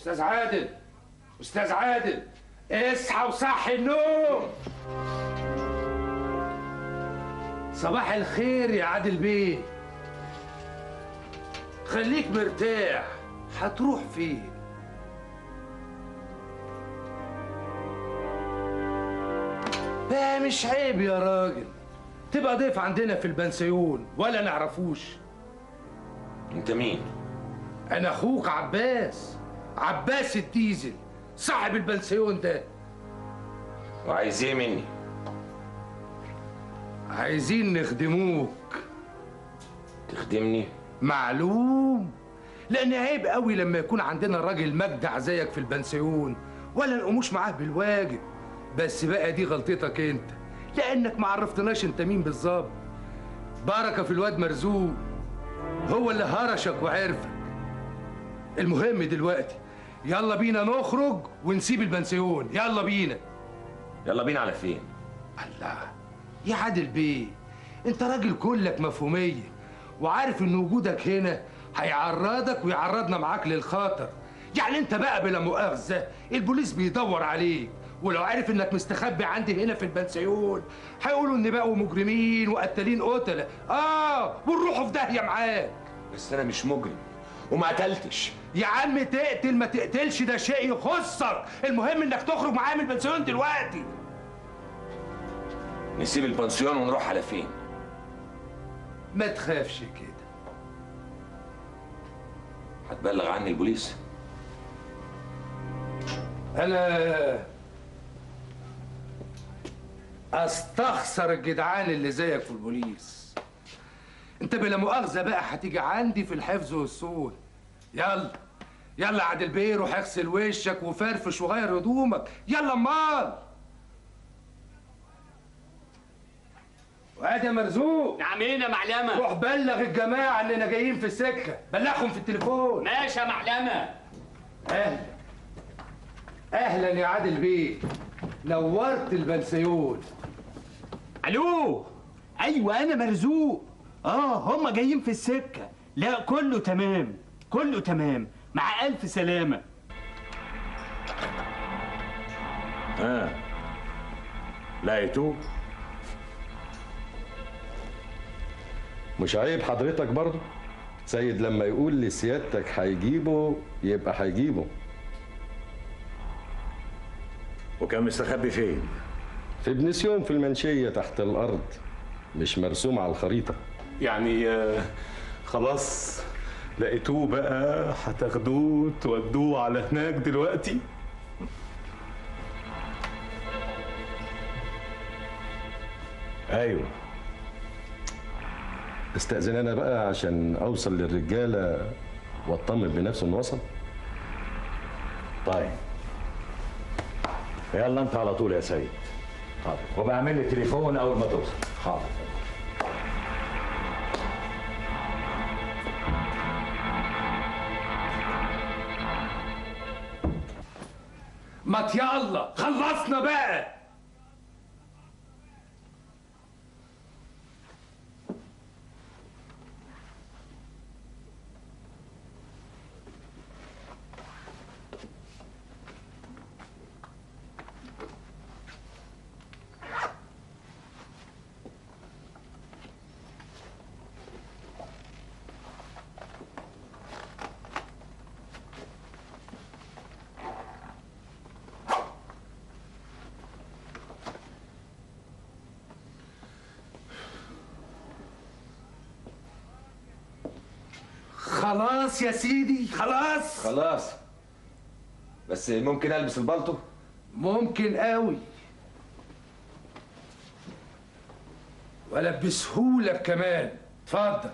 استاذ عادل استاذ عادل اصحى وصحي النوم صباح الخير يا عادل بيه خليك مرتاح هتروح فين بقى مش عيب يا راجل تبقى ضيف عندنا في البنسيون ولا نعرفوش انت مين انا اخوك عباس عباس الديزل صاحب البنسيون ده وعايز ايه مني عايزين نخدموك تخدمني معلوم لان عيب قوي لما يكون عندنا راجل مجدع زيك في البنسيون ولا نقوموش معاه بالواجب بس بقى دي غلطتك انت لانك ما عرفتناش انت مين بالظبط بركه في الواد مرزوق هو اللي هرشك وعرفك المهم دلوقتي يلا بينا نخرج ونسيب البنسيون يلا بينا يلا بينا على فين الله يا عادل بيه انت راجل كلك مفهوميه وعارف ان وجودك هنا هيعرضك ويعرضنا معاك للخطر يعني انت بقى بلا مؤاخذه البوليس بيدور عليك ولو عرف انك مستخبي عندي هنا في البنسيون هيقولوا ان بقوا مجرمين وقتالين قتله اه ونروحوا في داهيه معاك بس انا مش مجرم وما قتلتش يا عم تقتل ما تقتلش ده شيء يخصك المهم انك تخرج معايا من البنسيون دلوقتي نسيب البنسيون ونروح على فين ما تخافش كده هتبلغ عني البوليس انا استخسر الجدعان اللي زيك في البوليس انت بلا مؤاخذه بقى هتيجي عندي في الحفظ والصون يلا يلا يا عادل بيه روح اغسل وشك وفرفش وغير هدومك يلا امال وادي يا مرزوق نعمين يا معلمة روح بلغ الجماعه اننا جايين في السكه بلغهم في التليفون ماشي يا معلمة اهلا اهلا يا عادل بيه نورت البنسيون الو ايوه انا مرزوق اه هما جايين في السكة لا كله تمام كله تمام مع الف سلامة ها لقيتوه مش عيب حضرتك برضه سيد لما يقول لسيادتك هيجيبه يبقى هيجيبه وكان مستخبي فين في بنسيون في المنشية تحت الأرض مش مرسوم على الخريطة يعني آه، خلاص لقيتوه بقى هتاخدوه تودوه على هناك دلوقتي أيوه استأذن أنا بقى عشان أوصل للرجالة واطمن بنفسي إنه وصل طيب يلا انت على طول يا سيد حاضر وبعمل لي تليفون اول ما توصل حاضر ما يلا خلصنا بقى خلاص يا سيدي خلاص خلاص بس ممكن البس البلطو ممكن قوي والبسهولك كمان اتفضل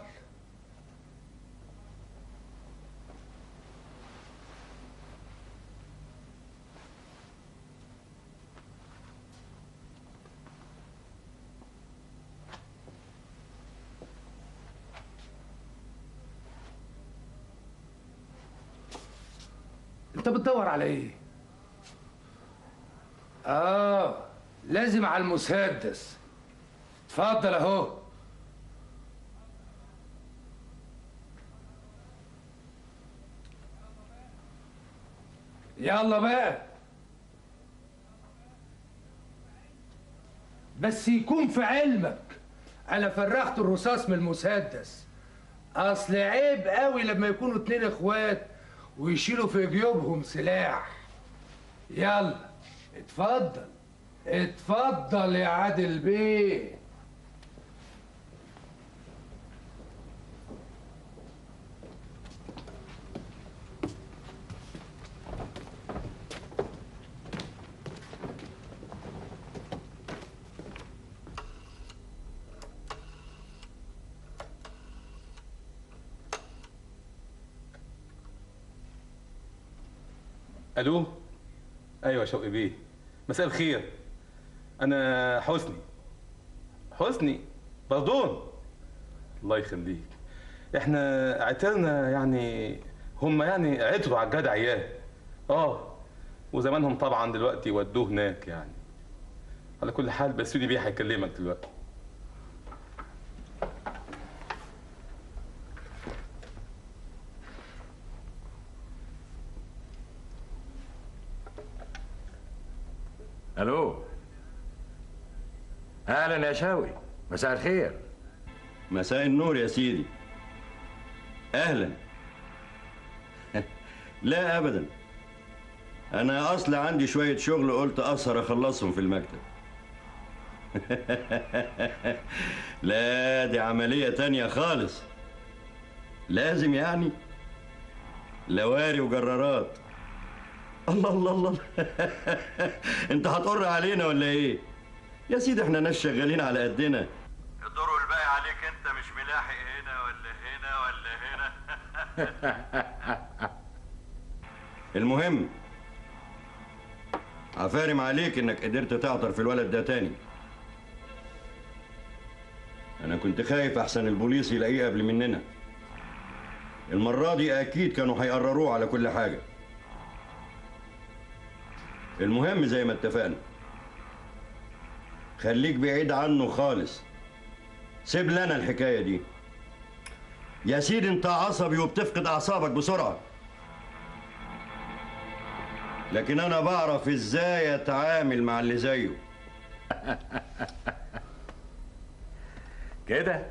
انت بتدور على ايه اه لازم على المسدس اتفضل اهو يلا بقى بس يكون في علمك انا فرغت الرصاص من المسدس اصل عيب قوي لما يكونوا اتنين اخوات ويشيلوا في جيوبهم سلاح يلا اتفضل اتفضل يا عادل بيه الو ايوه شوقي بيه مساء الخير انا حسني حسني برضون الله يخليك احنا عترنا يعني هم يعني عتروا على الجدع اياه اه وزمانهم طبعا دلوقتي ودوه هناك يعني على كل حال بسيوني بيه هيكلمك دلوقتي الو اهلا يا شاوي مساء الخير مساء النور يا سيدي اهلا لا ابدا انا اصلا عندي شويه شغل قلت اسهر اخلصهم في المكتب لا دي عمليه تانية خالص لازم يعني لواري وجرارات الله الله الله انت هتقر علينا ولا ايه يا سيدي احنا ناس شغالين على قدنا الدور الباقي عليك انت مش ملاحق هنا ولا هنا ولا هنا المهم عفارم عليك انك قدرت تعطر في الولد ده تاني انا كنت خايف احسن البوليس يلاقيه قبل مننا المرة دي اكيد كانوا هيقرروه على كل حاجة المهم زي ما اتفقنا خليك بعيد عنه خالص سيب لنا الحكاية دي يا سيدي انت عصبي وبتفقد اعصابك بسرعة لكن انا بعرف ازاي اتعامل مع اللي زيه كده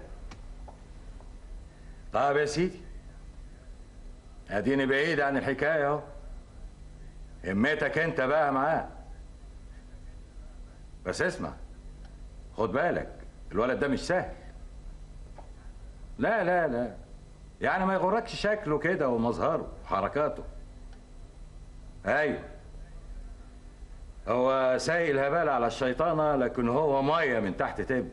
طيب يا سيدي اديني بعيد عن الحكايه اهو همتك انت بقى معاه بس اسمع خد بالك الولد ده مش سهل لا لا لا يعني ما يغركش شكله كده ومظهره وحركاته ايوه هو سايق الهبال على الشيطانة لكن هو مية من تحت تبن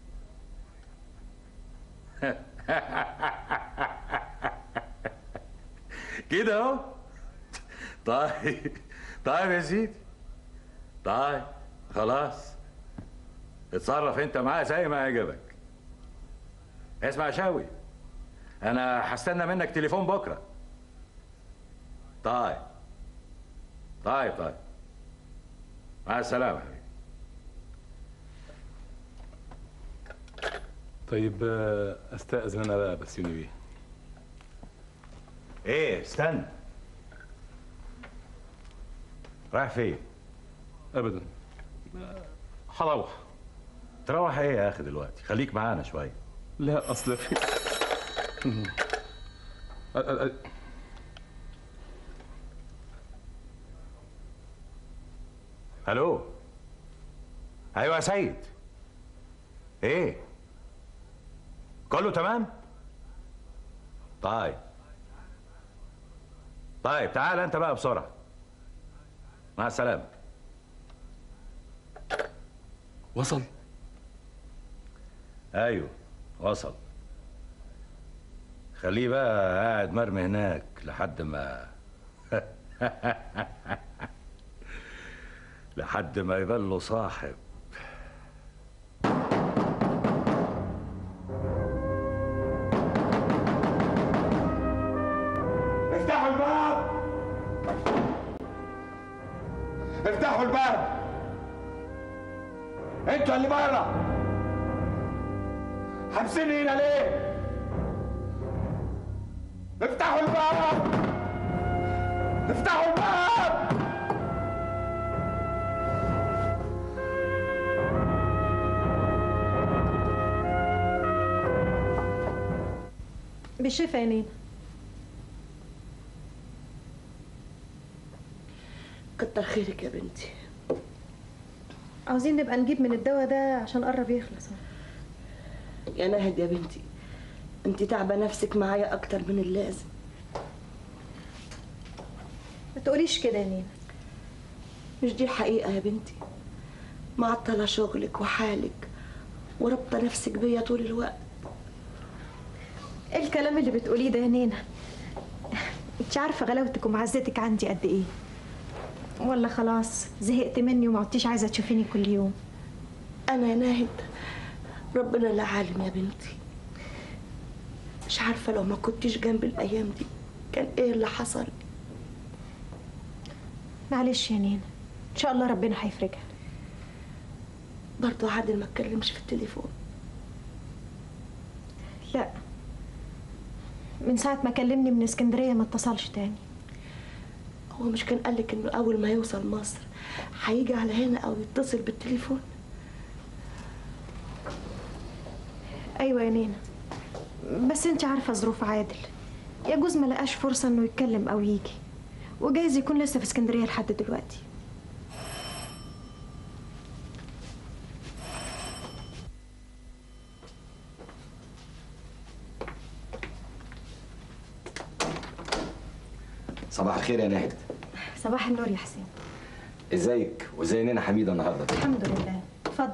كده اهو طيب طيب يا سيدي طيب خلاص اتصرف انت معاه زي ما يعجبك اسمع يا شاوي انا هستنى منك تليفون بكره طيب طيب طيب مع السلامه حبيبي طيب آه، استاذن انا بقى بسيوني بيه ايه استنى رايح فين ابدا آه، هروح تروح ايه يا اخي دلوقتي خليك معانا شويه لا اصل في أ- أ- أ- الو ايوه يا سيد ايه كله تمام طيب طيب تعال انت بقى بسرعه مع السلامه وصل ايوه وصل خليه بقى قاعد مرمي هناك لحد ما لحد ما يبان له صاحب افتحوا الباب افتحوا الباب انتوا اللي بره حابسيني هنا ليه افتحوا الباب افتحوا الباب بالشفا يا نينا كتر خيرك يا بنتي عاوزين نبقى نجيب من الدواء ده عشان قرب يخلص يا ناهد يا بنتي انت تعبه نفسك معايا اكتر من اللازم ما تقوليش كده يا نينا مش دي الحقيقه يا بنتي معطله شغلك وحالك ورابطه نفسك بيا طول الوقت ايه الكلام اللي بتقوليه ده يا نينا انت عارفه غلاوتك ومعزتك عندي قد ايه ولا خلاص زهقت مني وما عدتيش عايزه تشوفيني كل يوم انا يا ناهد ربنا اللي عالم يا بنتي مش عارفه لو ما كنتش جنب الايام دي كان ايه اللي حصل معلش يا نينا ان شاء الله ربنا هيفرجها برضه عادل ما اتكلمش في التليفون لا من ساعه ما كلمني من اسكندريه ما اتصلش تاني هو مش كان قالك انه اول ما يوصل مصر هيجي على هنا او يتصل بالتليفون ايوه يا نينا بس انت عارفه ظروف عادل يجوز ما لقاش فرصه انه يتكلم او يجي وجايز يكون لسه في اسكندريه لحد دلوقتي صباح الخير يا ناهد صباح النور يا حسين ازيك وازاي نينا حميده النهارده الحمد لله اتفضل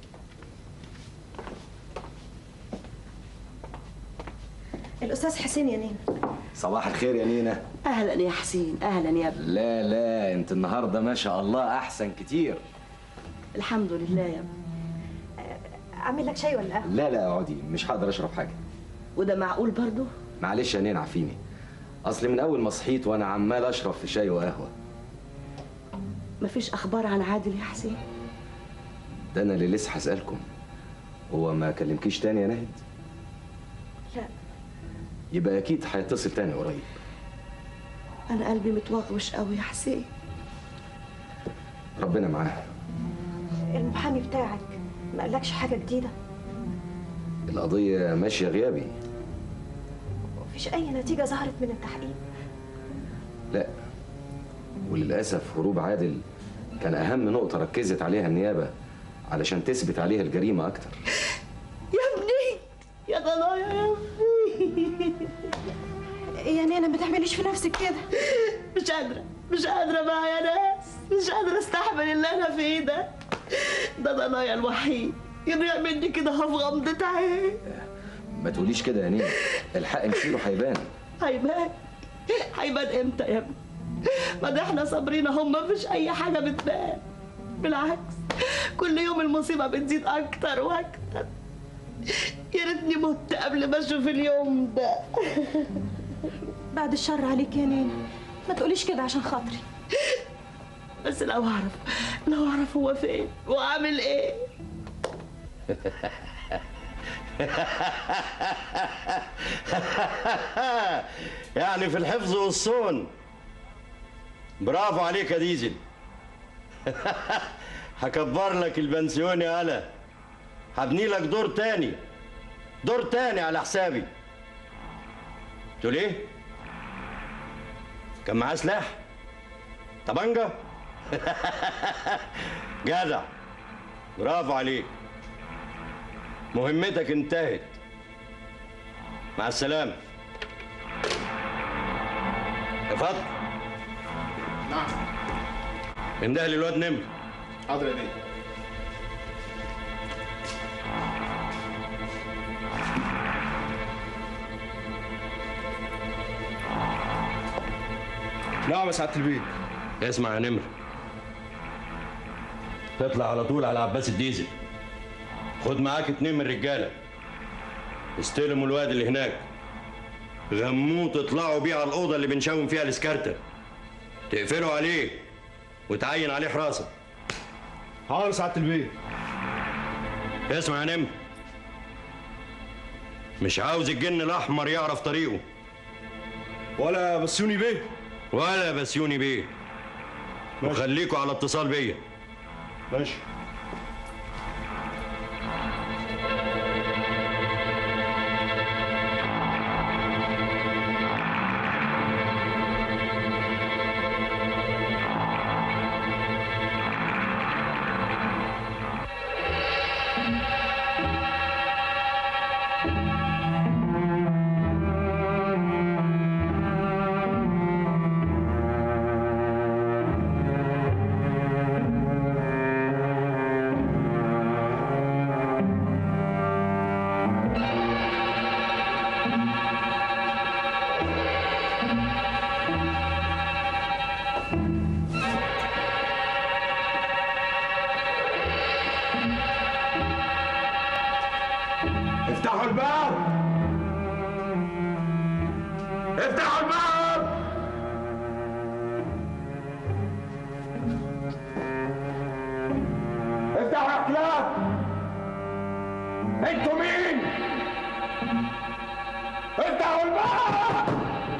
الاستاذ حسين يا نينا صباح الخير يا نينا اهلا يا حسين اهلا يا ابني لا لا انت النهارده ما شاء الله احسن كتير الحمد لله يا ابني اعمل لك شاي ولا قهوه لا لا اقعدي مش هقدر اشرب حاجه وده معقول برضه معلش يا نينا عفيني اصل من اول ما صحيت وانا عمال اشرب في شاي وقهوه مفيش اخبار عن عادل يا حسين ده انا اللي لسه هسالكم هو ما كلمكيش تاني يا ناهد لا يبقى اكيد هيتصل تاني قريب انا قلبي متوغوش قوي يا حسين ربنا معاه المحامي بتاعك ما قالكش حاجه جديده القضيه ماشيه غيابي مفيش اي نتيجه ظهرت من التحقيق لا وللاسف هروب عادل كان اهم نقطه ركزت عليها النيابه علشان تثبت عليها الجريمه اكتر يا ابني يا ضنايا يا ابني يا نينا ما تعمليش في نفسك كده مش قادرة مش قادرة بقى يا ناس مش قادرة استحمل اللي أنا فيه ده ده ضنايا الوحيد يضيع مني كده في غمضة عين ما تقوليش كده يا نينا الحق مصيره هيبان هيبان هيبان امتى يا ابني ما ده احنا صابرين هم مفيش أي حاجة بتبان بالعكس كل يوم المصيبة بتزيد أكتر وأكتر يا ريتني مت قبل ما أشوف اليوم ده بعد الشر عليك يا نينا ما تقوليش كده عشان خاطري بس لو أعرف لو أعرف هو فين وعامل إيه يعني في الحفظ والصون برافو عليك يا ديزل هكبر لك البنسيون يا هلا هبني لك دور تاني دور تاني على حسابي تقول ايه كان معاه سلاح طبنجة جدع برافو عليك مهمتك انتهت مع السلامة يا فضل نعم انده لي الواد نمر حاضر يا بيه نعم يا سعاده البيت اسمع يا نمر تطلع على طول على عباس الديزل خد معاك اتنين من الرجاله استلموا الواد اللي هناك غموه تطلعوا بيه على الاوضه اللي بنشاوم فيها الاسكارتة تقفلوا عليه وتعين عليه حراسه حاضر يا سعاده البيت اسمع يا نمر مش عاوز الجن الاحمر يعرف طريقه ولا بسيوني بيه ولا بسيوني بيه وخليكوا على اتصال بيا ماشي افتحوا الباب افتحوا يا كلاب انتوا مين افتحوا الباب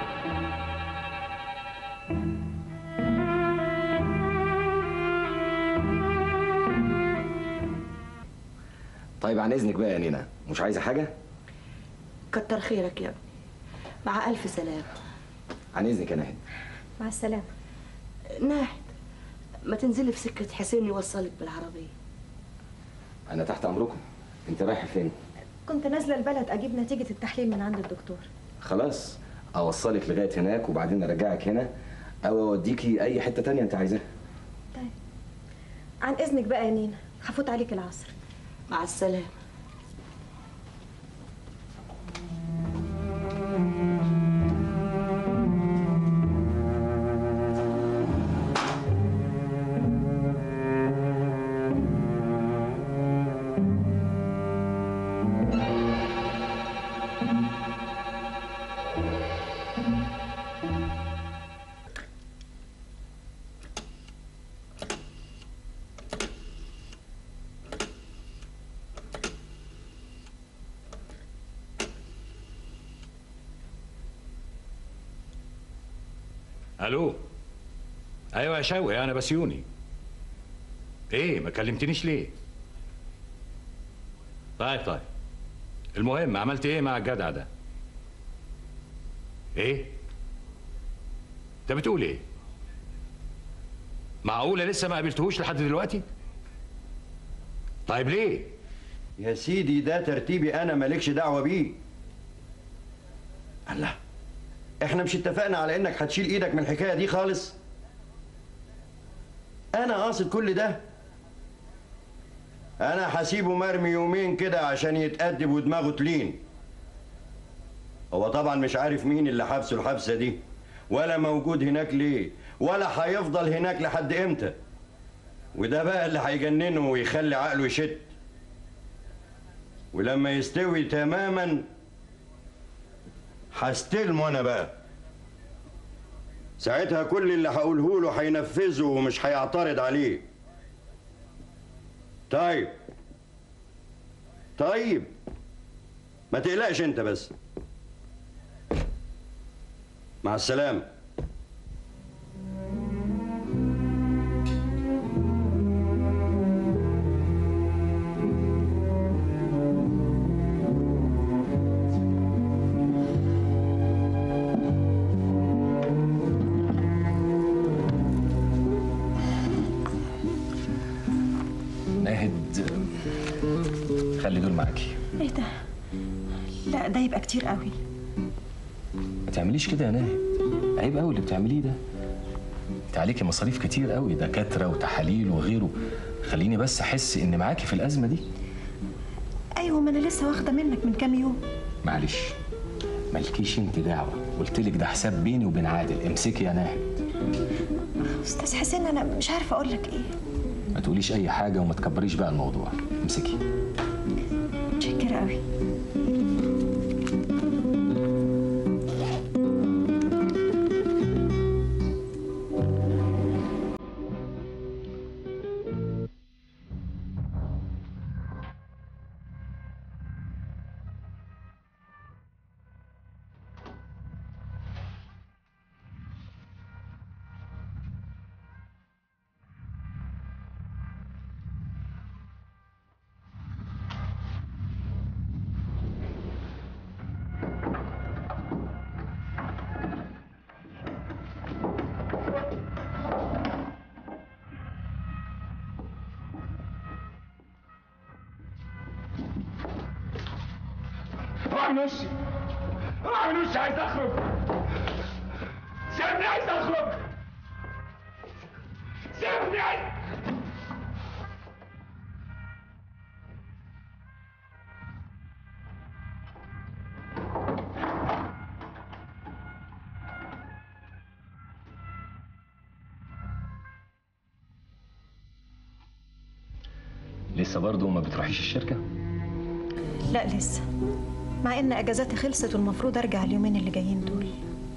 طيب عن اذنك بقى يا نينا مش عايزه حاجه كتر خيرك يا ابني مع الف سلامه عن اذنك يا ناهد مع السلامة ناحد ما تنزلي في سكه حسين يوصلك بالعربيه انا تحت امركم انت رايحه فين كنت نازلة البلد أجيب نتيجة التحليل من عند الدكتور خلاص اوصلك لغايه هناك وبعدين ارجعك هنا او اوديكي اي حته تانية انت عايزاها طيب عن إذنك بقى يا نينا هفوت عليك العصر مع السلامه الو ايوه يا شوقي انا بسيوني ايه ما كلمتنيش ليه طيب طيب المهم عملت ايه مع الجدع ده ايه انت بتقول ايه معقوله لسه ما قابلتهوش لحد دلوقتي طيب ليه يا سيدي ده ترتيبي انا مالكش دعوه بيه الله احنا مش اتفقنا على انك هتشيل ايدك من الحكايه دي خالص انا قاصد كل ده انا هسيبه مرمي يومين كده عشان يتأدب ودماغه تلين هو طبعا مش عارف مين اللي حبسه الحبسه دي ولا موجود هناك ليه ولا هيفضل هناك لحد امتى وده بقى اللي هيجننه ويخلي عقله يشت ولما يستوي تماما هستلمه انا بقى ساعتها كل اللي هقوله له هينفذه ومش هيعترض عليه طيب طيب ما تقلقش انت بس مع السلامه ناهد خلي دول معاكي إيه ده؟ لا ده يبقى كتير قوي ما تعمليش كده يا ناهد عيب قوي اللي بتعمليه ده انت عليكي مصاريف كتير قوي دكاتره وتحاليل وغيره خليني بس احس ان معاكي في الازمه دي أيوة ما أنا لسه واخدة منك من كام يوم معلش مالكيش انت دعوه قلت لك ده حساب بيني وبين عادل امسكي يا ناهد أستاذ حسين أنا مش عارفة أقول لك إيه ما تقوليش اي حاجه وما تكبريش بقى الموضوع امسكي متشكرة قوي روح نصي روح نصي عايز اخرج سيبني عايز اخرج سيبني عايز لسه برضه ما بتروحيش الشركه لا لسه مع إن أجازاتي خلصت والمفروض أرجع اليومين اللي جايين دول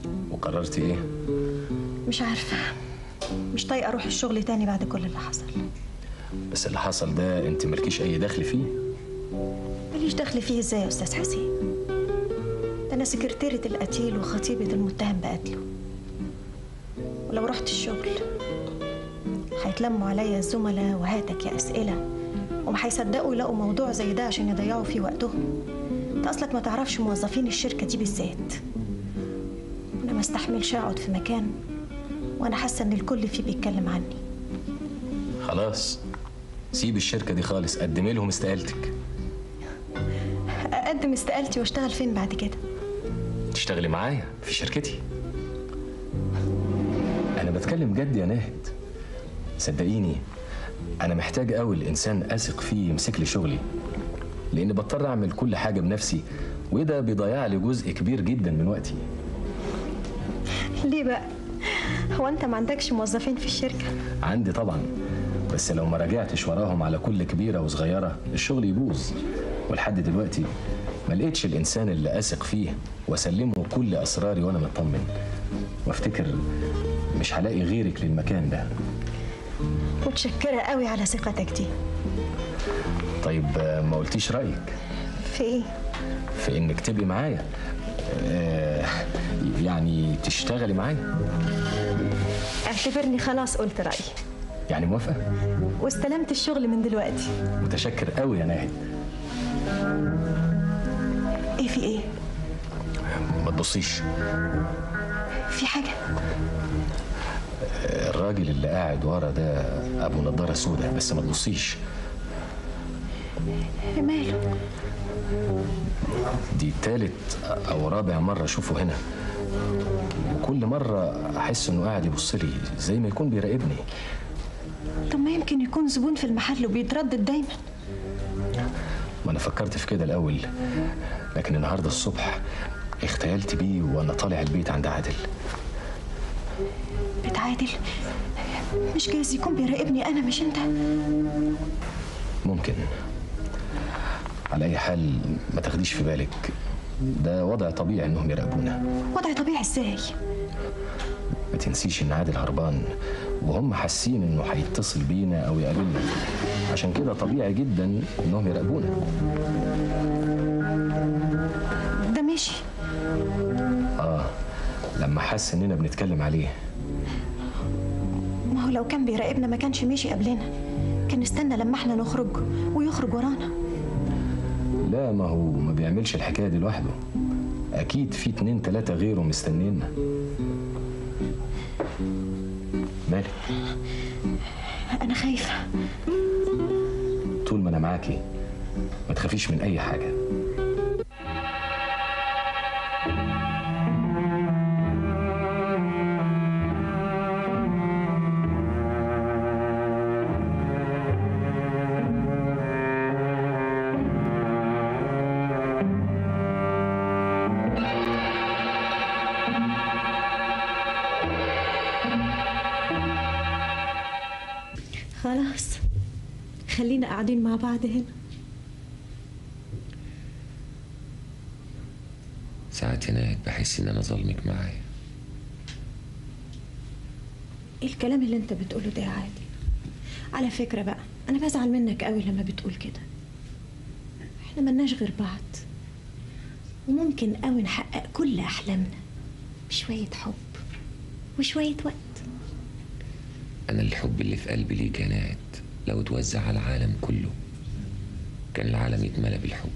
قررتي ايه مش عارفة مش طايقة أروح الشغل تاني بعد كل اللي حصل بس اللي حصل ده انت مالكيش اي دخل فيه ماليش دخل فيه ازاي يا أستاذ حسين ده أنا سكرتيرة القتيل وخطيبة المتهم بقتله ولو رحت الشغل هيتلموا عليا الزملاء وهاتك يا أسئلة وما هيصدقوا يلاقوا موضوع زي ده عشان يضيعوا فيه وقتهم انت أصلك ما تعرفش موظفين الشركة دي بالذات أنا ما استحملش أقعد في مكان وأنا حاسة إن الكل فيه بيتكلم عني خلاص سيب الشركه دي خالص قدمي لهم استقالتك أقدم استقالتي وأشتغل فين بعد كده تشتغلي معايا في شركتي انا بتكلم جد يا ناهد صدقيني انا محتاج قوي الانسان اثق فيه يمسك لي شغلي لاني بضطر اعمل كل حاجه بنفسي وده بيضيع لي جزء كبير جدا من وقتي ليه بقى؟ هو أنت ما عندكش موظفين في الشركة؟ عندي طبعا بس لو ما راجعتش وراهم على كل كبيره وصغيره الشغل يبوظ ولحد دلوقتي ما لقيتش الانسان اللي اثق فيه واسلمه كل اسراري وانا مطمن وافتكر مش هلاقي غيرك للمكان ده متشكرة قوي على ثقتك دي طيب آه، ما قلتيش رايك في إيه؟ في انك تبقي معايا آه، يعني تشتغلي معايا اعتبرني خلاص قلت رأيي يعني موافقه واستلمت الشغل من دلوقتي متشكر قوي يا ناهد إيه في إيه؟ ما تبصيش في حاجة؟ الراجل اللي قاعد ورا ده ابو نضاره سوداء بس ما تبصيش ماله؟ دي تالت او رابع مره اشوفه هنا وكل مره احس انه قاعد يبص لي زي ما يكون بيراقبني طب ما يمكن يكون زبون في المحل وبيتردد دايما ما انا فكرت في كده الاول لكن النهارده الصبح اختيلت بيه وانا طالع البيت عند عادل بتعادل مش جايز يكون بيراقبني أنا مش أنت ممكن على اي حال ما تاخديش في بالك ده وضع طبيعي انهم يراقبونا وضع طبيعي إزاي؟ ما تنسيش ان عادل هربان وهم حاسين انه هيتصل بينا او يقابلنا عشان كده طبيعي جدا انهم يراقبونا ده ماشي اه لما حس اننا بنتكلم عليه ما هو لو كان بيراقبنا ما كانش مشي قبلنا كان استنى لما احنا نخرج ويخرج ورانا لا ما هو ما بيعملش الحكايه دي لوحده اكيد في اتنين تلاته غيره مستنينا مالك أنا خايفة طول ما انا معاكي ما تخافيش من اي حاجه خلاص خلينا قاعدين مع بعض هنا ساعات هناك بحس ان انا ظلمك معايا ايه الكلام اللي انت بتقوله ده يا عادل على فكرة بقى انا بزعل منك قوي لما بتقول كده احنا ملناش غير بعض وممكن قوي نحقق كل احلامنا بشوية حب وشوية وقت انا الحب اللي في قلبي ليك يا ناد لو اتوزع على العالم كله كان العالم يتملى بالحب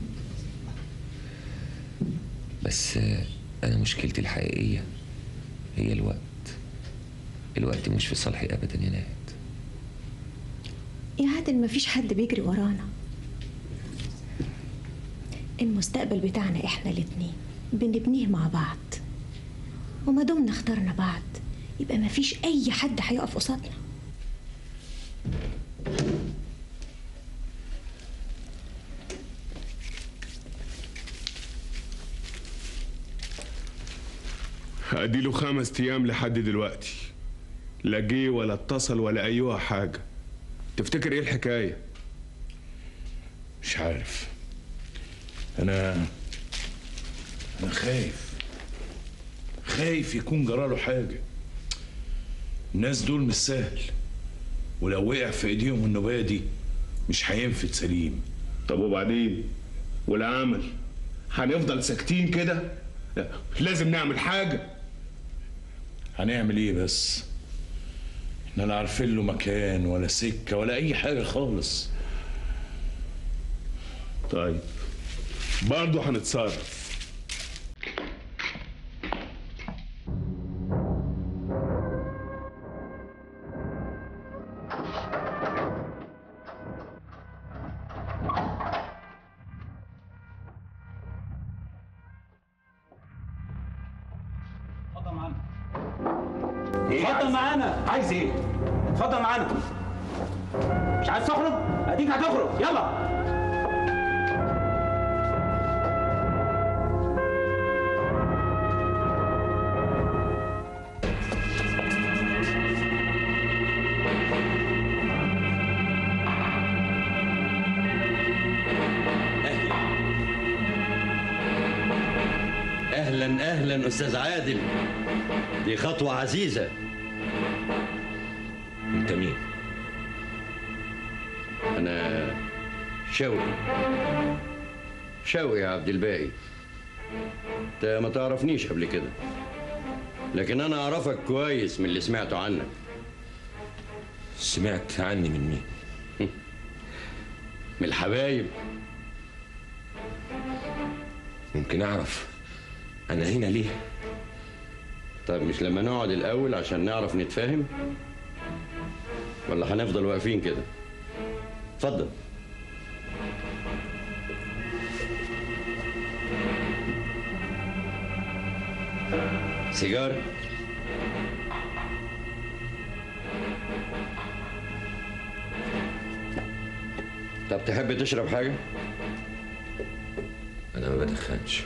بس آه، انا مشكلتي الحقيقيه هي الوقت الوقت مش في صالحي ابدا يا ناد يا عادل مفيش حد بيجري ورانا المستقبل بتاعنا احنا الاتنين بنبنيه مع بعض وما دمنا اخترنا بعض يبقى مفيش اي حد هيقف قصادنا اديله خمس ايام لحد دلوقتي لا جه ولا اتصل ولا ايوه حاجه تفتكر ايه الحكايه مش عارف انا انا خايف خايف يكون جراله حاجة الناس دول مش سهل ولو وقع في ايديهم النباية دي مش هينفد سليم طب وبعدين والعمل هنفضل ساكتين كده لا، لازم نعمل حاجة هنعمل ايه بس احنا لا عارفين له مكان ولا سكة ولا اي حاجة خالص طيب برضه هنتصرف اتفضل معانا اتفضل معانا عايز ايه؟ اتفضل معانا مش عايز تخرج؟ اديك هتخرج يلا اهلا اهلا استاذ عادل دي خطوه عزيزه انت مين؟ انا شوقي شوقي يا عبد الباقي انت ما تعرفنيش قبل كده لكن انا اعرفك كويس من اللي سمعته عنك سمعت عني من مين من الحبايب ممكن اعرف انا هنا ليه طيب مش لما نقعد الاول عشان نعرف نتفاهم ولا هنفضل واقفين كده اتفضل سيجاره طب تحب تشرب حاجه انا ما بدخنش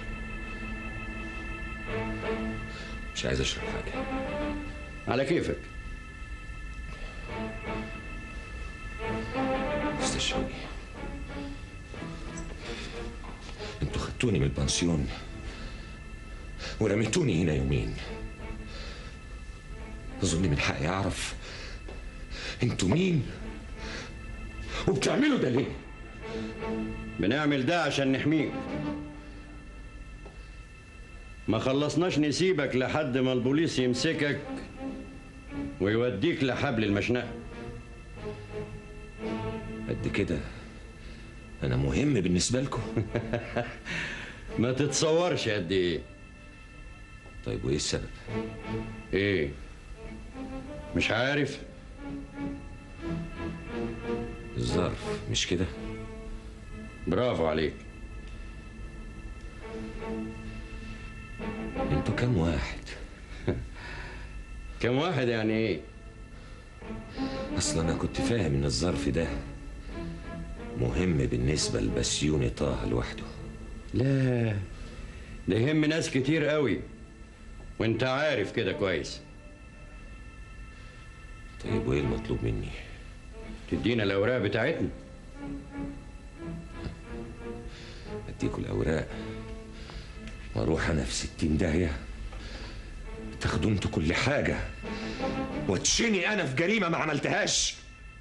مش عايز اشرب حاجه على كيفك استاذ شوقي انتوا خدتوني من البنسيون ورميتوني هنا يومين اظن من حقي اعرف انتوا مين وبتعملوا ده ليه بنعمل ده عشان نحميك ما خلصناش نسيبك لحد ما البوليس يمسكك ويوديك لحبل المشنقة قد كده انا مهم بالنسبه لكم ما تتصورش قد ايه طيب وايه السبب ايه مش عارف الظرف مش كده برافو عليك انتوا كام واحد كم واحد يعني ايه اصلا انا كنت فاهم ان الظرف ده مهم بالنسبه لبسيوني طه لوحده لا ده يهم ناس كتير قوي وانت عارف كده كويس طيب وايه المطلوب مني تدينا الاوراق بتاعتنا اديكوا الاوراق واروح انا في ستين داهيه تاخدوا انتوا كل حاجه وتشيني انا في جريمه ما عملتهاش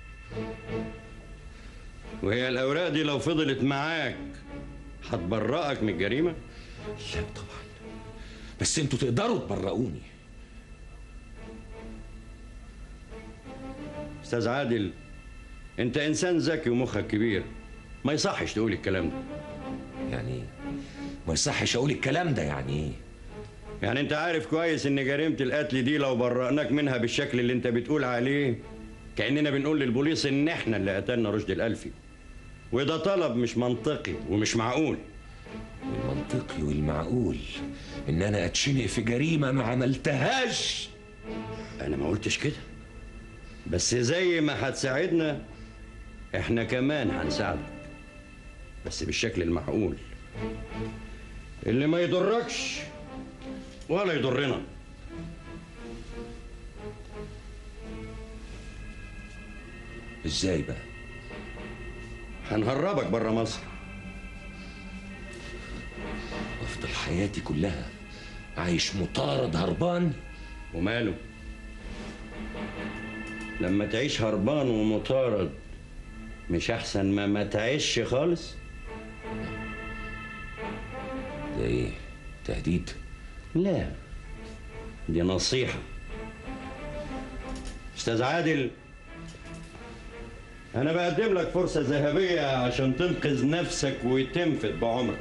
وهي الاوراق دي لو فضلت معاك هتبرئك من الجريمه لا طبعا بس انتوا تقدروا تبرئوني استاذ عادل انت انسان ذكي ومخك كبير ما يصحش تقول الكلام ده يعني ما يصحش اقول الكلام ده يعني ايه يعني انت عارف كويس ان جريمه القتل دي لو برأناك منها بالشكل اللي انت بتقول عليه كاننا بنقول للبوليس ان احنا اللي قتلنا رشدي الالفي وده طلب مش منطقي ومش معقول المنطقي والمعقول ان انا اتشنق في جريمه ما عملتهاش انا ما قلتش كده بس زي ما هتساعدنا احنا كمان هنساعدك بس بالشكل المعقول اللي ما يضركش ولا يضرنا ازاي بقى هنهربك بره مصر افضل حياتي كلها عايش مطارد هربان وماله لما تعيش هربان ومطارد مش احسن ما ما تعيش خالص ده ايه تهديد لا دي نصيحة استاذ عادل انا بقدم لك فرصة ذهبية عشان تنقذ نفسك وتنفذ بعمرك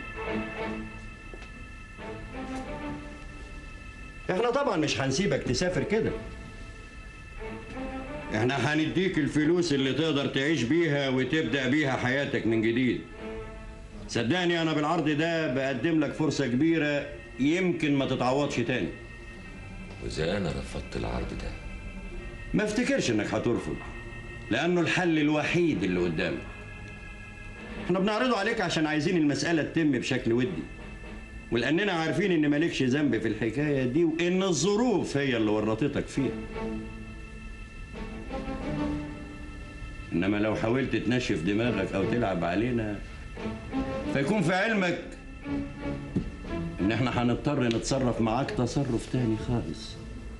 احنا طبعا مش هنسيبك تسافر كده احنا هنديك الفلوس اللي تقدر تعيش بيها وتبدأ بيها حياتك من جديد صدقني انا بالعرض ده بقدم لك فرصة كبيرة يمكن ما تتعوضش تاني واذا انا رفضت العرض ده ما افتكرش انك هترفض لانه الحل الوحيد اللي قدامك احنا بنعرضه عليك عشان عايزين المسألة تتم بشكل ودي ولاننا عارفين ان مالكش ذنب في الحكاية دي وان الظروف هي اللي ورطتك فيها انما لو حاولت تنشف دماغك او تلعب علينا فيكون في علمك ان احنا هنضطر نتصرف معاك تصرف تاني خالص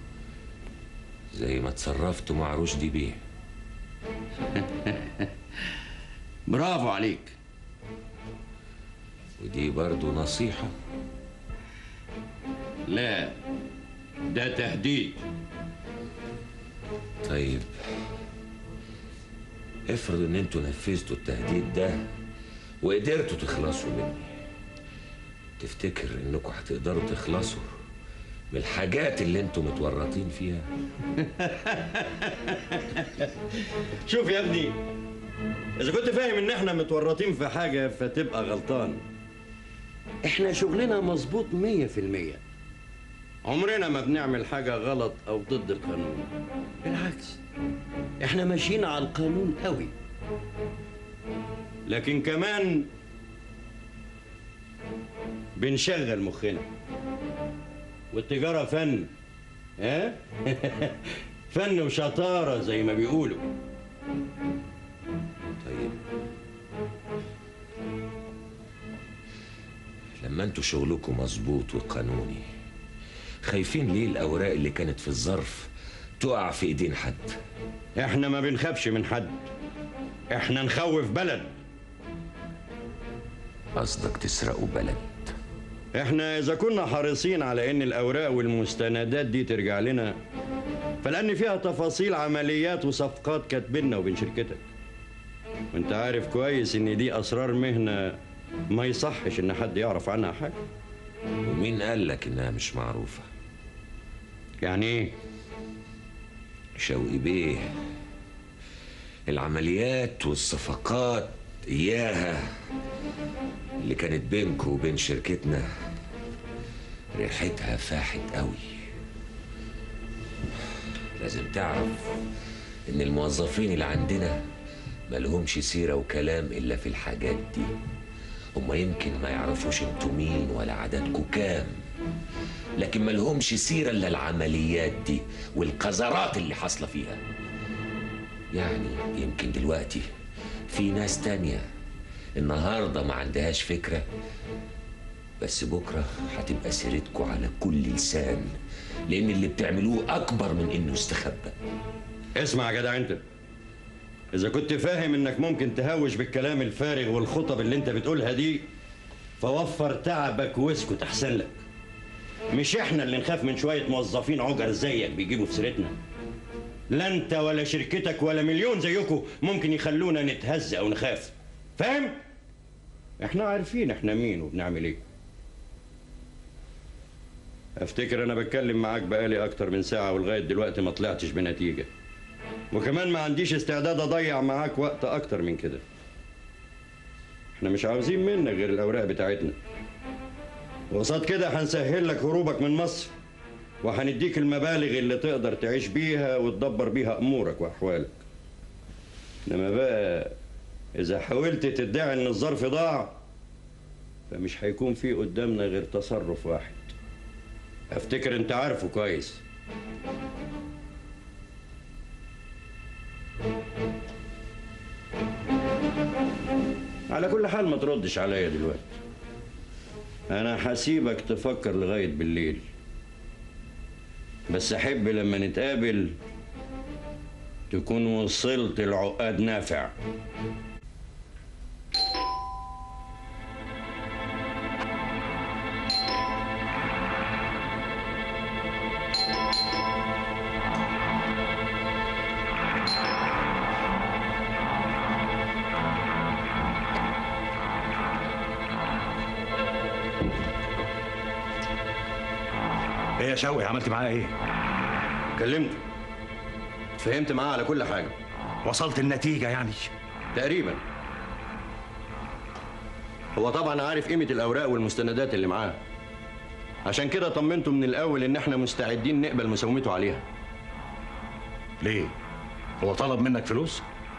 زي ما اتصرفت مع رشدي بيه برافو عليك ودي برضو نصيحة لا ده تهديد طيب افرض ان انتوا نفذتوا التهديد ده وقدرتوا تخلصوا مني تفتكر انكم هتقدروا تخلصوا من الحاجات اللي انتوا متورطين فيها شوف يا ابني اذا كنت فاهم ان احنا متورطين في حاجه فتبقى غلطان احنا شغلنا مظبوط مية في المية عمرنا ما بنعمل حاجة غلط أو ضد القانون بالعكس احنا ماشيين على القانون قوي لكن كمان بنشغل مخنا والتجارة فن ها فن وشطارة زي ما بيقولوا طيب لما انتوا شغلكم مظبوط وقانوني خايفين ليه الاوراق اللي كانت في الظرف تقع في ايدين حد احنا ما بنخافش من حد احنا نخوف بلد قصدك تسرقوا بلد احنا اذا كنا حريصين على ان الاوراق والمستندات دي ترجع لنا فلان فيها تفاصيل عمليات وصفقات كانت بينا وبين شركتك وانت عارف كويس ان دي اسرار مهنه ما يصحش ان حد يعرف عنها حاجه ومين قال لك انها مش معروفه يعني ايه شوقي بيه العمليات والصفقات اياها اللي كانت بينكم وبين شركتنا ريحتها فاحت قوي لازم تعرف ان الموظفين اللي عندنا ملهمش سيرة وكلام الا في الحاجات دي هما يمكن ما يعرفوش انتوا مين ولا عددكوا كام لكن ملهمش سيرة الا العمليات دي والقذرات اللي حاصلة فيها يعني يمكن دلوقتي في ناس تانية النهاردة ما عندهاش فكرة بس بكرة هتبقى سيرتكوا على كل لسان لأن اللي بتعملوه أكبر من إنه استخبى اسمع يا جدع انت اذا كنت فاهم انك ممكن تهوش بالكلام الفارغ والخطب اللي انت بتقولها دي فوفر تعبك واسكت احسن لك مش احنا اللي نخاف من شويه موظفين عجر زيك بيجيبوا في سيرتنا لا انت ولا شركتك ولا مليون زيكم ممكن يخلونا نتهز او نخاف فاهم احنا عارفين احنا مين وبنعمل ايه افتكر انا بتكلم معاك بقالي اكتر من ساعه ولغايه دلوقتي ما طلعتش بنتيجه وكمان ما عنديش استعداد اضيع معاك وقت اكتر من كده احنا مش عاوزين منك غير الاوراق بتاعتنا وقصاد كده هنسهل لك هروبك من مصر وهنديك المبالغ اللي تقدر تعيش بيها وتدبر بيها امورك واحوالك انما بقى اذا حاولت تدعي ان الظرف ضاع فمش هيكون في قدامنا غير تصرف واحد افتكر انت عارفه كويس على كل حال ما تردش عليا دلوقتي انا هسيبك تفكر لغايه بالليل بس احب لما نتقابل تكون وصلت العقاد نافع ايه يا شوقي عملت معاه ايه؟ كلمته فهمت معاه على كل حاجة وصلت النتيجة يعني تقريبا هو طبعا عارف قيمة الأوراق والمستندات اللي معاه عشان كده طمنته من الأول إن إحنا مستعدين نقبل مساومته عليها ليه؟ هو طلب منك فلوس؟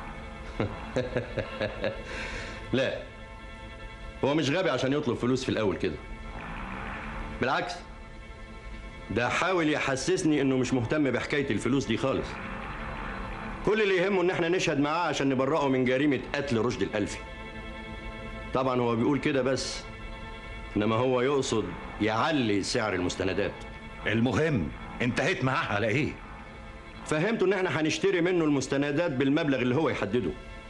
لا هو مش غبي عشان يطلب فلوس في الأول كده بالعكس ده حاول يحسسني إنه مش مهتم بحكاية الفلوس دي خالص كل اللي يهمه إن إحنا نشهد معاه عشان نبرئه من جريمة قتل رشد الألفي طبعا هو بيقول كده بس إنما هو يقصد يعلي سعر المستندات المهم انتهيت معاه على ايه؟ فهمته ان احنا هنشتري منه المستندات بالمبلغ اللي هو يحدده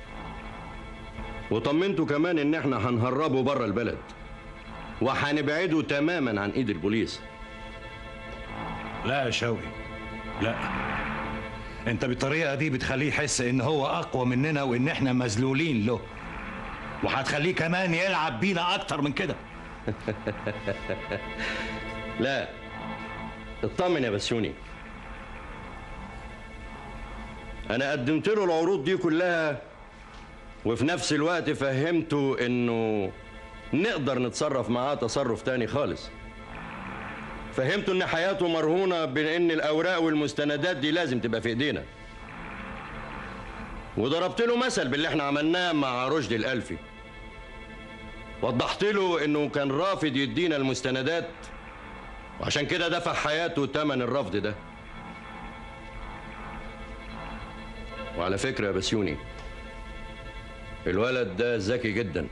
وطمنته كمان ان احنا هنهربه بره البلد وهنبعده تماما عن ايد البوليس لا يا شوقي لا انت بالطريقة دي بتخليه يحس ان هو اقوى مننا وان احنا مذلولين له وهتخليه كمان يلعب بينا اكتر من كده لا اطمن يا بسيوني انا قدمت له العروض دي كلها وفي نفس الوقت فهمته انه نقدر نتصرف معاه تصرف تاني خالص فهمته ان حياته مرهونة بان الاوراق والمستندات دي لازم تبقى في ايدينا وضربت له مثل باللي احنا عملناه مع رشد الالفي وضحت له انه كان رافض يدينا المستندات وعشان كده دفع حياته ثمن الرفض ده وعلى فكرة يا بسيوني الولد ده ذكي جدا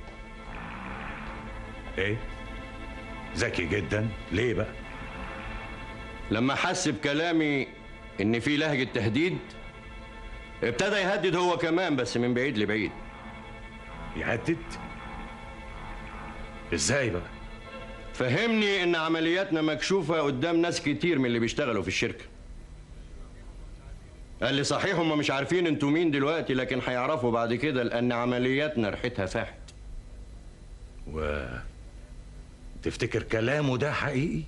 ايه ذكي جدا ليه بقى لما حس بكلامي ان في لهجة تهديد ابتدى يهدد هو كمان بس من بعيد لبعيد يهدد ازاي بقى فهمني ان عملياتنا مكشوفة قدام ناس كتير من اللي بيشتغلوا في الشركة قال لي صحيح هم مش عارفين انتوا مين دلوقتي لكن هيعرفوا بعد كده لان عملياتنا ريحتها فاحت و تفتكر كلامه ده حقيقي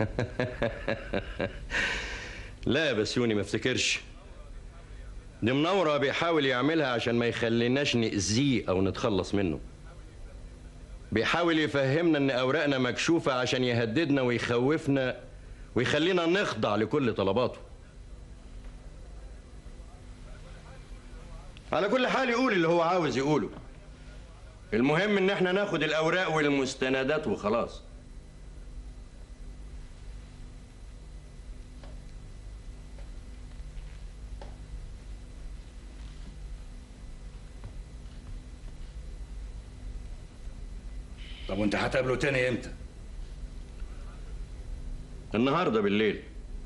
لا يا بسيوني ما افتكرش دي منورة بيحاول يعملها عشان ما يخليناش نأذيه أو نتخلص منه بيحاول يفهمنا إن أوراقنا مكشوفة عشان يهددنا ويخوفنا ويخلينا نخضع لكل طلباته على كل حال يقول اللي هو عاوز يقوله المهم إن احنا ناخد الأوراق والمستندات وخلاص طب وانت هتقابله تاني امتى النهارده بالليل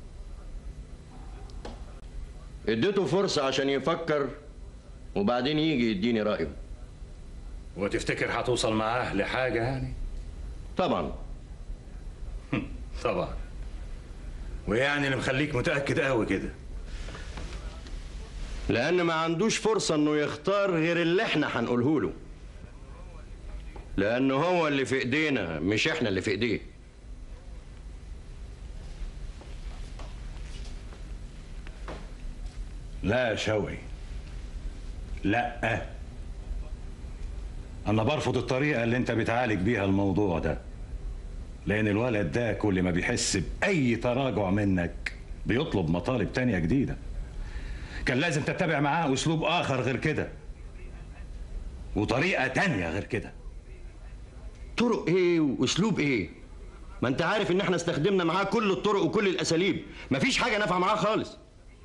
اديته فرصة عشان يفكر وبعدين يجي يديني رأيه وتفتكر هتوصل معاه لحاجة يعني طبعا طبعا ويعني اللي مخليك متأكد قوي كده لأن ما عندوش فرصة إنه يختار غير اللي إحنا هنقوله له لأنه هو اللي في إيدينا مش إحنا اللي في إيديه لا يا شوقي لا انا برفض الطريقه اللي انت بتعالج بيها الموضوع ده لان الولد ده كل ما بيحس باي تراجع منك بيطلب مطالب تانية جديده كان لازم تتبع معاه اسلوب اخر غير كده وطريقه تانية غير كده طرق إيه وأسلوب إيه ما أنت عارف إن إحنا استخدمنا معاه كل الطرق وكل الأساليب مفيش حاجة نافعة معاه خالص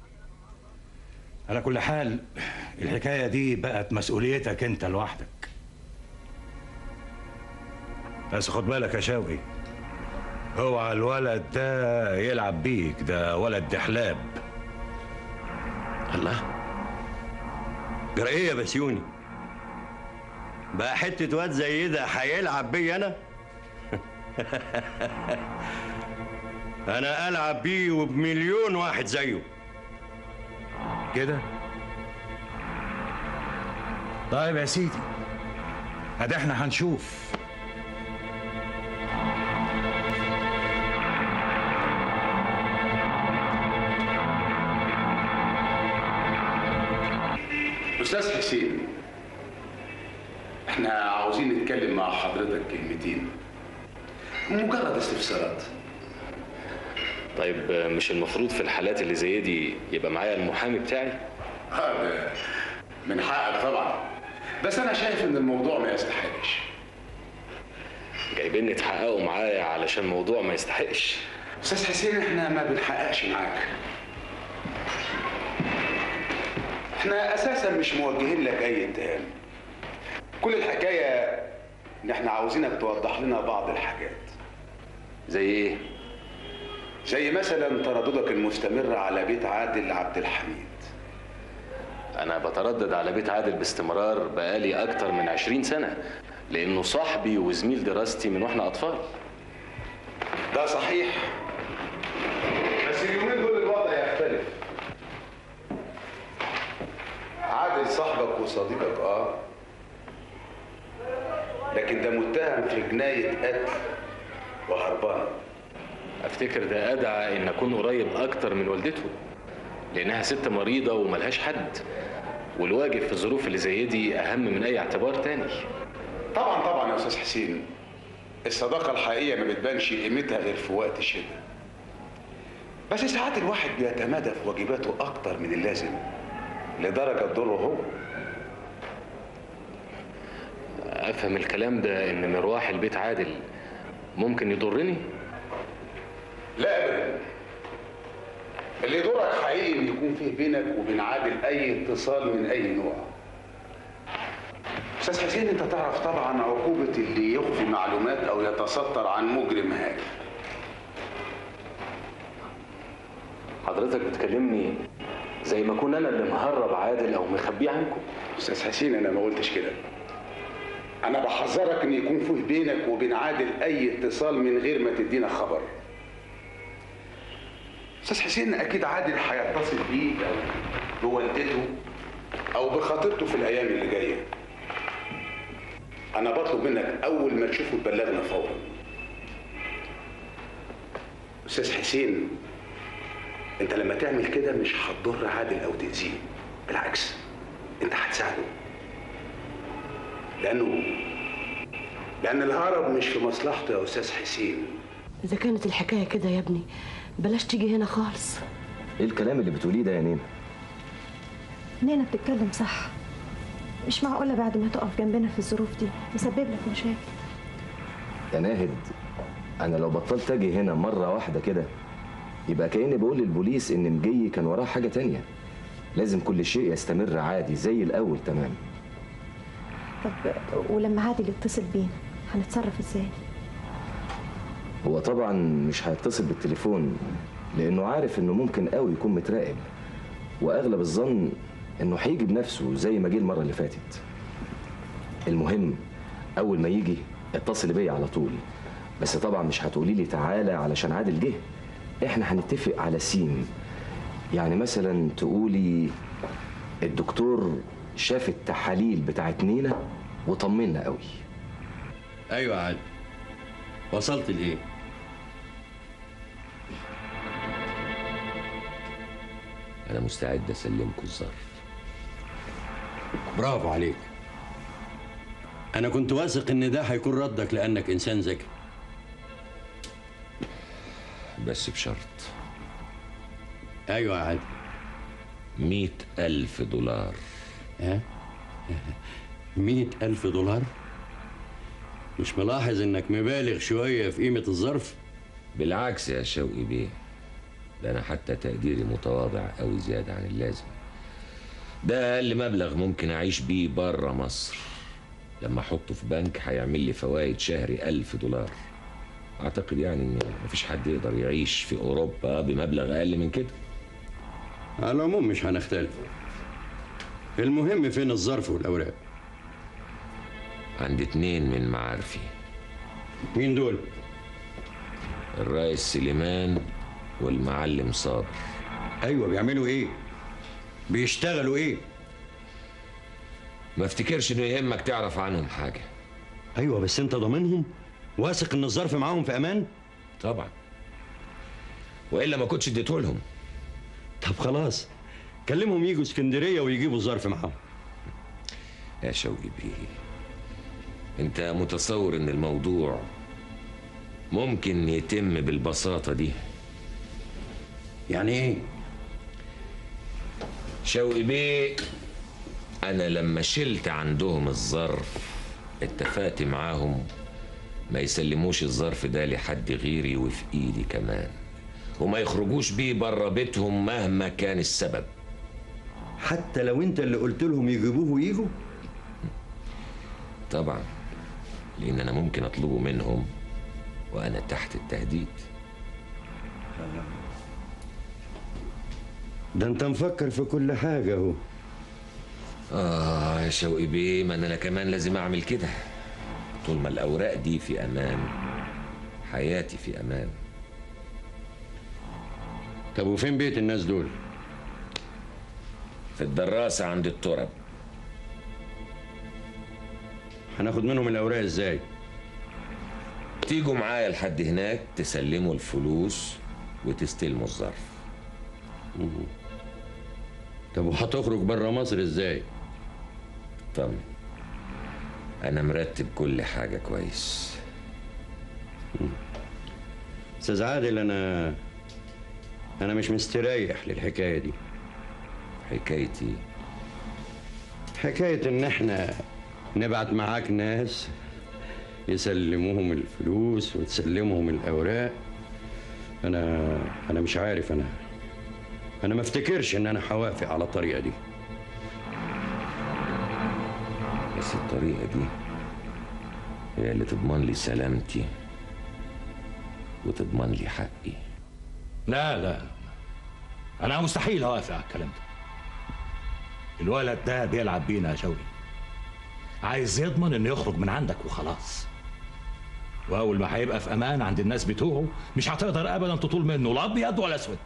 على كل حال الحكايه دي بقت مسؤوليتك انت لوحدك بس خد بالك يا شوقي اوعى الولد ده يلعب بيك ده ولد دحلاب الله جرى ايه يا بسيوني بقى حتة واد زي ده هيلعب بيا انا انا العب بيه وبمليون واحد زيه كده طيب يا سيدي ادي احنا هنشوف استاذ حسين احنا عاوزين نتكلم مع حضرتك كلمتين مجرد استفسارات طيب مش المفروض في الحالات اللي زي دي يبقى معايا المحامي بتاعي هذا من حقك طبعا بس انا شايف ان الموضوع ما يستحقش جايبيني تحققوا معايا علشان موضوع ما يستحقش استاذ حسين احنا ما بنحققش معاك احنا اساسا مش موجهين لك اي اتهام كل الحكايه ان احنا عاوزينك توضح لنا بعض الحاجات زي ايه زي مثلا ترددك المستمر على بيت عادل عبد الحميد انا بتردد على بيت عادل باستمرار بقالي اكتر من عشرين سنة لانه صاحبي وزميل دراستي من واحنا اطفال ده صحيح بس اليومين دول الوضع يختلف عادل صاحبك وصديقك اه لكن ده متهم في جناية قتل وهربان افتكر ده ادعى ان اكون قريب اكتر من والدته لانها ست مريضة وملهاش حد والواجب في الظروف اللي زي دي اهم من اي اعتبار تاني طبعا طبعا يا استاذ حسين الصداقة الحقيقية ما بتبانش قيمتها غير في وقت الشدة بس ساعات الواحد بيتمادى في واجباته أكتر من اللازم لدرجة تضره هو افهم الكلام ده ان مروح البيت عادل ممكن يضرني لا أبدا اللي يضرك حقيقي إن يكون فيه بينك وبين عادل أي اتصال من أي نوع أستاذ حسين أنت تعرف طبعا عقوبة اللي يخفي معلومات أو يتستر عن مجرم هاجر حضرتك بتكلمني زي ما اكون انا اللي مهرب عادل او مخبيه عنكم استاذ حسين انا ما قلتش كده انا بحذرك ان يكون فيه بينك وبين عادل اي اتصال من غير ما تدينا خبر استاذ حسين اكيد عادل هيتصل بيك او بوالدته او بخطيبته في الايام اللي جايه انا بطلب منك اول ما تشوفه تبلغنا فورا استاذ حسين انت لما تعمل كده مش هتضر عادل او تاذيه بالعكس انت هتساعده لانه لان الهرب مش في مصلحته يا استاذ حسين إذا كانت الحكاية كده يا ابني بلاش تيجي هنا خالص ايه الكلام اللي بتقوليه ده يا نينا نينا بتتكلم صح مش معقولة بعد ما تقف جنبنا في الظروف دي يسبب لك مشاكل يا ناهد انا لو بطلت اجي هنا مره واحده كده يبقى كاني بقول للبوليس ان مجي كان وراه حاجه تانية لازم كل شيء يستمر عادي زي الاول تمام طب ولما عادل يتصل بينا هنتصرف ازاي؟ هو طبعا مش هيتصل بالتليفون لانه عارف انه ممكن قوي يكون متراقب واغلب الظن انه هيجي بنفسه زي ما جه المره اللي فاتت المهم اول ما يجي اتصل بيا على طول بس طبعا مش هتقولي لي تعالى علشان عادل جه احنا هنتفق على سين يعني مثلا تقولي الدكتور شاف التحاليل بتاعت نينا وطمنا قوي ايوه يا عادل وصلت لايه أنا مستعد أسلمكم الظرف برافو عليك انا كنت واثق ان ده هيكون ردك لانك انسان ذكي بس بشرط ايوه يا عادل مئة ألف دولار ها مئة ألف دولار مش ملاحظ انك مبالغ شوية في قيمة الظرف بالعكس يا شوقي بيه ده أنا حتى تقديري متواضع أوي زيادة عن اللازم ده أقل مبلغ ممكن أعيش بيه بره مصر لما أحطه في بنك هيعمل لي فوائد شهري ألف دولار اعتقد يعني ان مفيش حد يقدر يعيش في اوروبا بمبلغ اقل من كده على العموم مش هنختلف المهم فين الظرف والاوراق عند اتنين من معارفي مين دول الرئيس سليمان والمعلم صابر ايوه بيعملوا ايه بيشتغلوا ايه ما افتكرش انه يهمك تعرف عنهم حاجه ايوه بس انت ضامنهم واثق ان الظرف معاهم في امان طبعا والا ما كنتش اديته لهم طب خلاص كلمهم يجوا اسكندريه ويجيبوا الظرف معاهم يا شوقي بيه انت متصور ان الموضوع ممكن يتم بالبساطة دي يعني ايه شوقي بيه انا لما شلت عندهم الظرف اتفقت معاهم ما يسلموش الظرف ده لحد غيري وفي ايدي كمان وما يخرجوش بيه بره بيتهم مهما كان السبب حتى لو انت اللي قلت لهم يجيبوه ويجوا طبعا لان انا ممكن اطلبه منهم وانا تحت التهديد ده انت مفكر في كل حاجه اهو اه يا شوقي بيه ما انا كمان لازم اعمل كده طول ما الاوراق دي في امان حياتي في امان طب وفين بيت الناس دول في الدراسة عند الترب هناخد منهم الاوراق ازاي تيجوا معايا لحد هناك تسلموا الفلوس وتستلموا الظرف طب وهتخرج بره مصر ازاي طمن انا مرتب كل حاجة كويس استاذ عادل انا انا مش مستريح للحكايه دي حكايتي حكايه ان احنا نبعت معاك ناس يسلموهم الفلوس وتسلمهم الاوراق انا انا مش عارف انا انا ما افتكرش ان انا هوافق على الطريقه دي بس الطريقة دي هي اللي تضمن لي سلامتي وتضمن لي حقي لا لا انا مستحيل اوافق على الكلام ده الولد ده بيلعب بينا يا شوقي عايز يضمن انه يخرج من عندك وخلاص واول ما هيبقى في امان عند الناس بتوعه مش هتقدر ابدا تطول منه لا ابيض ولا اسود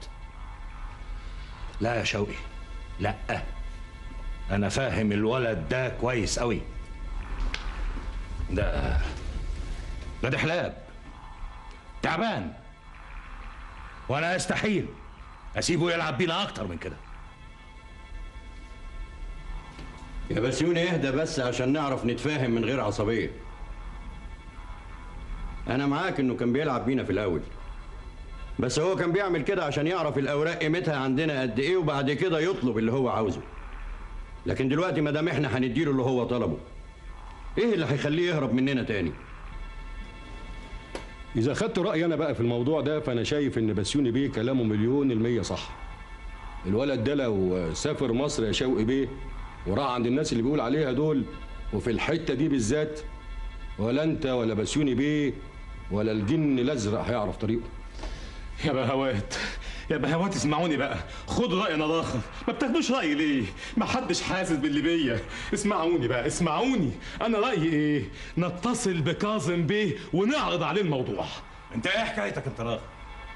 لا يا شوقي لا انا فاهم الولد ده كويس قوي ده ده دحلاب تعبان وانا استحيل اسيبه يلعب بينا اكتر من كده يا بسيوني اهدى بس عشان نعرف نتفاهم من غير عصبيه انا معاك انه كان بيلعب بينا في الاول بس هو كان بيعمل كده عشان يعرف الاوراق قيمتها عندنا قد ايه وبعد كده يطلب اللي هو عاوزه لكن دلوقتي ما دام احنا هنديله اللي هو طلبه ايه اللي هيخليه يهرب مننا تاني إذا خدت رأيي أنا بقى في الموضوع ده فأنا شايف إن بسيوني بيه كلامه مليون المية صح. الولد ده لو سافر مصر يا شوقي بيه وراح عند الناس اللي بيقول عليها دول وفي الحتة دي بالذات ولا أنت ولا بسيوني بيه ولا الجن الأزرق هيعرف طريقه. يا بهوات يا بهوات اسمعوني بقى خدوا رأي نضاخة ما بتاخدوش رأيي ليه ما حدش حاسس باللي بيا اسمعوني بقى اسمعوني انا رأيي ايه نتصل بكاظم بيه ونعرض عليه الموضوع انت ايه حكايتك انت راغب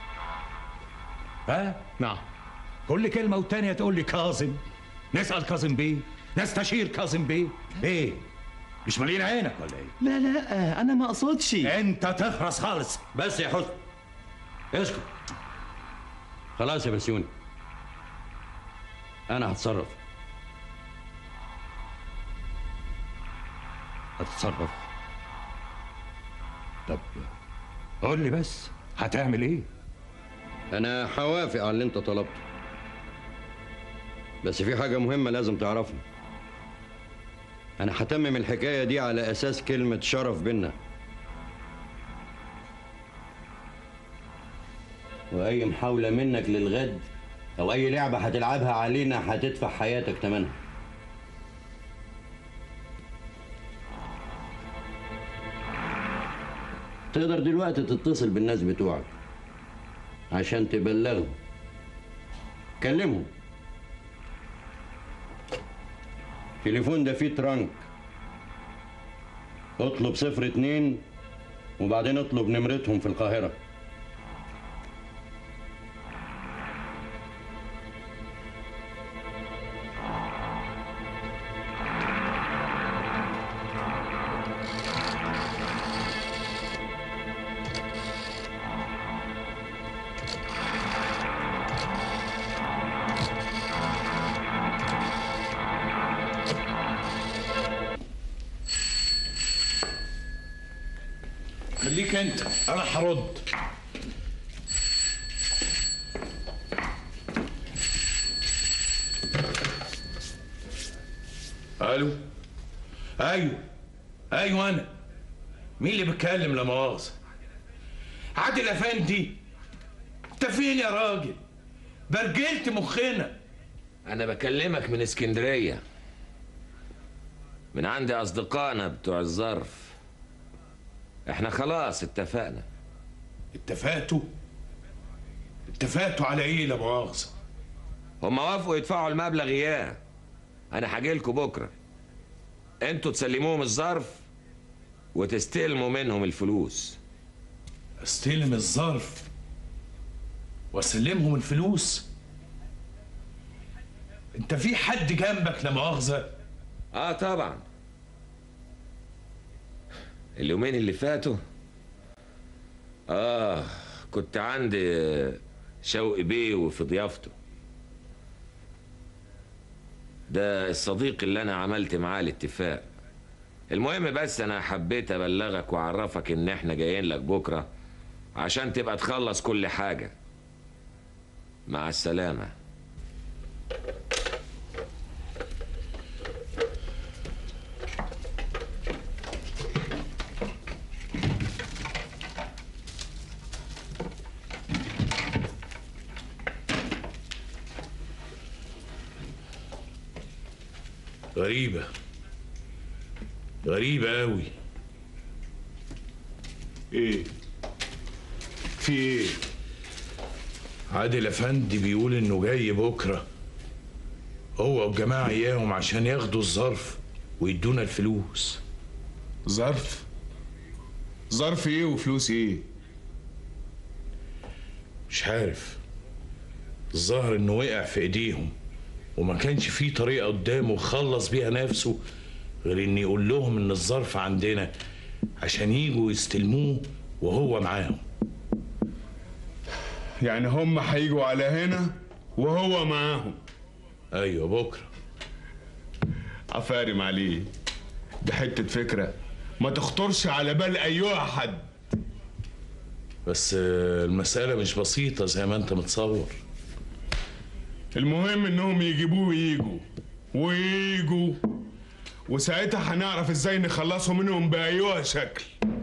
ها نعم كل كلمة والتانية تقول لي كاظم نسأل كاظم بيه نستشير كاظم بيه ايه مش مالين عينك ولا ايه لا لا انا ما اقصدش انت تخرس خالص بس يا حسن اسكت خلاص يا بسيوني انا هتصرف هتتصرف طب قول لي بس هتعمل ايه انا هوافق على اللي انت طلبته بس في حاجة مهمة لازم تعرفها انا هتمم الحكاية دي على اساس كلمة شرف بينا واي محاولة منك للغد او اي لعبة هتلعبها علينا هتدفع حياتك تمنها تقدر دلوقتي تتصل بالناس بتوعك عشان تبلغهم كلمهم التليفون ده فيه ترانك اطلب صفر اتنين وبعدين اطلب نمرتهم في القاهرة خليك انت انا هرد الو ايوه ايوه انا مين اللي بيتكلم لا مؤاخذه عادل افندي انت فين يا راجل برجلت مخنا انا بكلمك من اسكندريه من عند اصدقائنا بتوع الظرف احنا خلاص اتفقنا اتفقتوا اتفقتوا على ايه لا مؤاخذه هما وافقوا يدفعوا المبلغ اياه انا هاجيلكوا بكره انتوا تسلموهم الظرف وتستلموا منهم الفلوس استلم الظرف واسلمهم الفلوس انت في حد جنبك لا مؤاخذه اه طبعا اليومين اللي فاتوا اه كنت عند شوقي بيه وفي ضيافته ده الصديق اللي انا عملت معاه الاتفاق المهم بس انا حبيت ابلغك واعرفك ان احنا جايين لك بكره عشان تبقى تخلص كل حاجه مع السلامه غريبة غريبة أوي إيه؟ في إيه؟ عادل أفندي بيقول إنه جاي بكرة هو والجماعة إياهم عشان ياخدوا الظرف ويدونا الفلوس ظرف ظرف ايه وفلوس ايه مش عارف الظاهر إنه وقع في إيديهم وما كانش فيه طريقة قدامه خلص بيها نفسه غير إن يقول لهم إن الظرف عندنا عشان يجوا يستلموه وهو معاهم يعني هم هيجوا على هنا وهو معاهم ايوه بكره عفارم عليه دي حته فكره ما تخطرش على بال ايها حد بس آه، المسألة مش بسيطة زي ما انت متصور المهم انهم يجيبوه ويجوا ويجوا وساعتها هنعرف ازاي نخلصوا منهم بايها شكل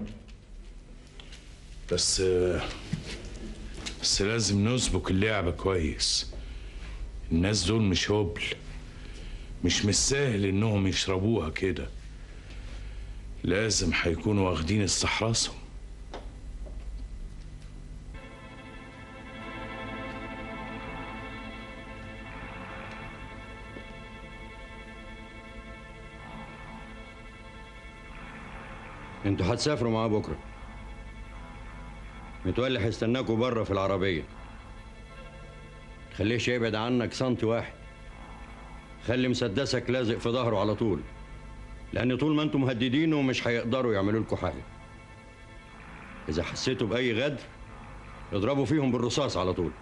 بس آه، بس لازم نسبك اللعبة كويس الناس دول مش هبل مش مستاهل انهم يشربوها كده لازم هيكونوا واخدين استحراسهم انتوا هتسافروا معاه بكره متولي هيستناكوا بره في العربيه خليش يبعد عنك سنتي واحد خلي مسدسك لازق في ظهره على طول لان طول ما انتم مهددينه مش هيقدروا يعملوا لكم حاجه اذا حسيتوا باي غدر اضربوا فيهم بالرصاص على طول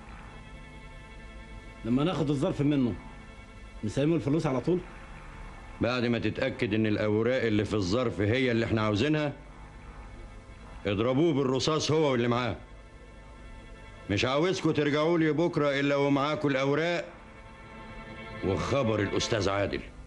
لما ناخد الظرف منه نسلمه الفلوس على طول بعد ما تتاكد ان الاوراق اللي في الظرف هي اللي احنا عاوزينها اضربوه بالرصاص هو واللي معاه مش عاوزكم ترجعوا لي بكره الا ومعاكم الاوراق وخبر الاستاذ عادل